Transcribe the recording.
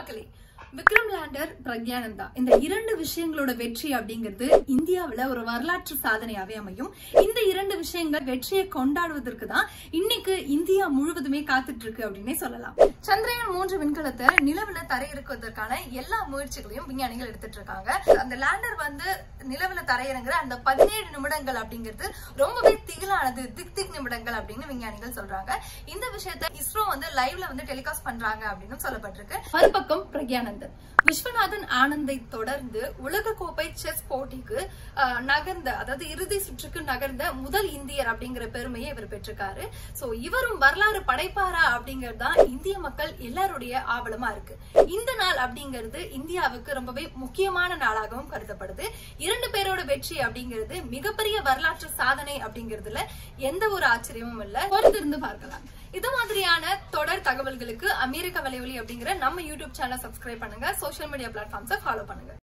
மக்களே விக்ரம் லேண்டர் பிரக்யானந்தா இந்த இரண்டு விஷயங்களோட வெற்றி அப்படிங்கிறது இந்தியாவுல ஒரு வரலாற்று சாதனையாவே அமையும் இந்த இரண்டு விஷயங்கள் வெற்றியை கொண்டாடுவதற்கு தான் இன்னைக்கு இந்தியா முழுவதுமே காத்துட்டு இருக்கு அப்படின்னே சொல்லலாம் சந்திரயான் மூன்று விண்கலத்தை நிலவுல தரையிறக்குவதற்கான எல்லா முயற்சிகளையும் விஞ்ஞானிகள் எடுத்துட்டு இருக்காங்க அந்த லேண்டர் வந்து நிலவுல தரையிறங்குற அந்த பதினேழு நிமிடங்கள் அப்படிங்கிறது ரொம்பவே திகிலானது திக் திக் நிமிடங்கள் அப்படின்னு விஞ்ஞானிகள் சொல்றாங்க இந்த விஷயத்த இஸ்ரோ வந்து லைவ்ல வந்து டெலிகாஸ்ட் பண்றாங்க அப்படின்னு சொல்லப்பட்டிருக்கு மறுபக்கம் பிரக்யானந்தன் விஸ்வநாதன் ஆனந்தை தொடர்ந்து உலக கோப்பை செஸ் போட்டிக்கு ஆஹ், நகர்ந்த அதாவது இறுதி சுற்றுக்கு நகர்ந்த முதல் இந்தியர் அப்படிங்கிற பெருமையை இவர் பெற்றிருக்காரு சோ இவரும் வரலாறு படைப்பாரா அப்படிங்கிறது தான் இந்திய மக்கள் எல்லாருடைய ஆவலமா இருக்கு இந்த நாள் அப்படிங்கிறது இந்தியாவுக்கு ரொம்பவே முக்கியமான நாளாகவும் கருதப்படுது இரண்டு பேரோட வெற்றி அப்படிங்கிறது மிகப்பெரிய வரலாற்று சாதனை அப்படிங்கிறதுல எந்த ஒரு ஆச்சரியமும் இல்ல பொறுத்திருந்து பார்க்கலாம் இது மாதிரியான தொடர் தகவல்களுக்கு அமெரிக்க வலைவலி அப்படிங்கிற நம்ம யூடியூப் சேனல் சப்ஸ்கிரைப் பண்ணுங்க சோஷியல் மீடியா பிளாட்ஃபார்ம்ஸை ஃபாலோ பண்ணுங்க